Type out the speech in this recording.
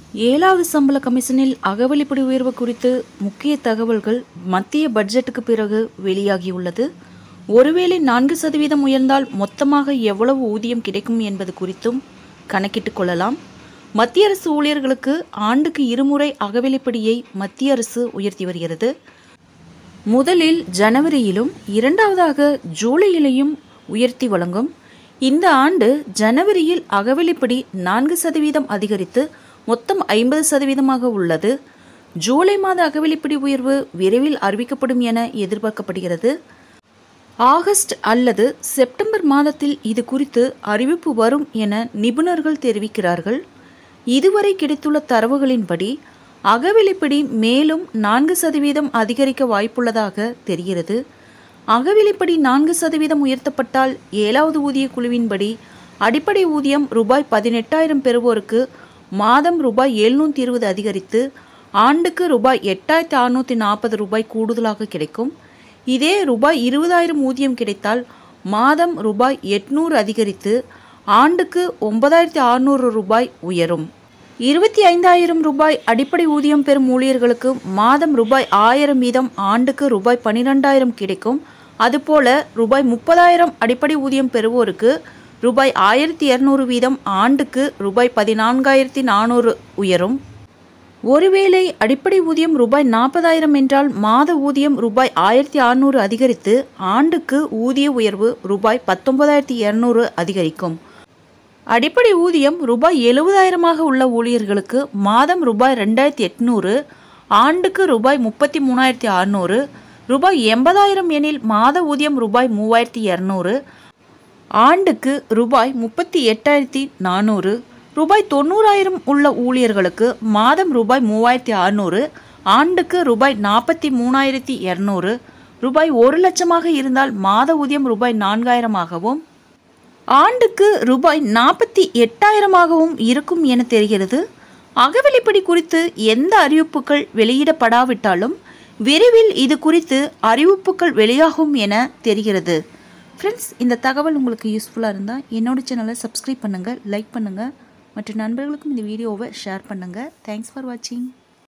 ஏழாவது சம்பள கமிஷனில் அகவலிப்படி உயர்வு குறித்து முக்கிய தகவல்கள் மத்திய பட்ஜெட்டுக்கு பிறகு வெளியாகியுள்ளது ஒருவேளை நான்கு சதவீதம் உயர்ந்தால் மொத்தமாக எவ்வளவு ஊதியம் கிடைக்கும் என்பது குறித்தும் கணக்கிட்டுக் கொள்ளலாம் மத்திய அரசு ஊழியர்களுக்கு ஆண்டுக்கு இருமுறை அகவிலைப்படியை மத்திய அரசு உயர்த்தி வருகிறது முதலில் ஜனவரியிலும் இரண்டாவதாக ஜூலையிலையும் உயர்த்தி வழங்கும் இந்த ஆண்டு ஜனவரியில் அகவிலைப்படி நான்கு சதவீதம் அதிகரித்து மொத்தம் ஐம்பது சதவீதமாக உள்ளது ஜூலை மாத அகவிலைப்படி உயர்வு விரைவில் அறிவிக்கப்படும் என எதிர்பார்க்கப்படுகிறது ஆகஸ்ட் அல்லது செப்டம்பர் மாதத்தில் இது குறித்து அறிவிப்பு வரும் என நிபுணர்கள் தெரிவிக்கிறார்கள் இதுவரை கிடைத்துள்ள தரவுகளின்படி அகவிலைப்படி மேலும் நான்கு சதவீதம் அதிகரிக்க வாய்ப்புள்ளதாக தெரிகிறது அகவிலைப்படி நான்கு சதவீதம் உயர்த்தப்பட்டால் ஏழாவது ஊதிய குழுவின்படி அடிப்படை ஊதியம் ரூபாய் பதினெட்டாயிரம் பெறுவோருக்கு மாதம் ரூபாய் எழுநூற்றி இருபது அதிகரித்து ஆண்டுக்கு ரூபாய் எட்டாயிரத்தி அறுநூற்றி நாற்பது ரூபாய் கூடுதலாக கிடைக்கும் இதே ரூபாய் இருபதாயிரம் ஊதியம் கிடைத்தால் மாதம் ரூபாய் எட்நூறு அதிகரித்து ஆண்டுக்கு ஒன்பதாயிரத்தி அறுநூறு ரூபாய் உயரும் இருபத்தி ஐந்தாயிரம் ரூபாய் அடிப்படை ஊதியம் பெறும் ஊழியர்களுக்கு மாதம் ரூபாய் ஆயிரம் வீதம் ஆண்டுக்கு ரூபாய் பன்னிரெண்டாயிரம் கிடைக்கும் அதுபோல ரூபாய் முப்பதாயிரம் அடிப்படை ஊதியம் பெறுவோருக்கு ரூபாய் ஆயிரத்தி இரநூறு வீதம் ஆண்டுக்கு ரூபாய் பதினான்காயிரத்தி நானூறு உயரும் ஒருவேளை அடிப்படை ஊதியம் ரூபாய் நாற்பதாயிரம் என்றால் மாத ஊதியம் ரூபாய் ஆயிரத்தி அறுநூறு அதிகரித்து ஆண்டுக்கு ஊதிய உயர்வு ரூபாய் பத்தொன்பதாயிரத்தி இரநூறு அதிகரிக்கும் அடிப்படை ஊதியம் ரூபாய் எழுபதாயிரமாக உள்ள ஊழியர்களுக்கு மாதம் ரூபாய் ரெண்டாயிரத்தி எட்நூறு ஆண்டுக்கு ரூபாய் முப்பத்தி மூணாயிரத்தி அறுநூறு ரூபாய் எண்பதாயிரம் எனில் மாத ஊதியம் ரூபாய் மூவாயிரத்தி இரநூறு ஆண்டுக்கு ரூபாய் முப்பத்தி எட்டாயிரத்தி நானூறு ரூபாய் தொண்ணூறாயிரம் உள்ள ஊழியர்களுக்கு மாதம் ரூபாய் மூவாயிரத்தி அறுநூறு ஆண்டுக்கு ரூபாய் நாற்பத்தி மூணாயிரத்தி இரநூறு ரூபாய் ஒரு லட்சமாக இருந்தால் மாத ஊதியம் ரூபாய் நான்காயிரமாகவும் ஆண்டுக்கு ரூபாய் நாற்பத்தி எட்டாயிரமாகவும் இருக்கும் என தெரிகிறது அகவிலைப்படி குறித்து எந்த அறிவிப்புகள் வெளியிடப்படாவிட்டாலும் விரைவில் இது குறித்து அறிவிப்புகள் வெளியாகும் என தெரிகிறது ஃப்ரெண்ட்ஸ் இந்த தகவல் உங்களுக்கு யூஸ்ஃபுல்லாக இருந்தால் என்னோட சேனலை சப்ஸ்கிரைப் பண்ணுங்கள் லைக் பண்ணுங்கள் மற்ற நண்பர்களுக்கும் இந்த வீடியோவை ஷேர் பண்ணுங்கள் தேங்க்ஸ் ஃபார் வாட்சிங்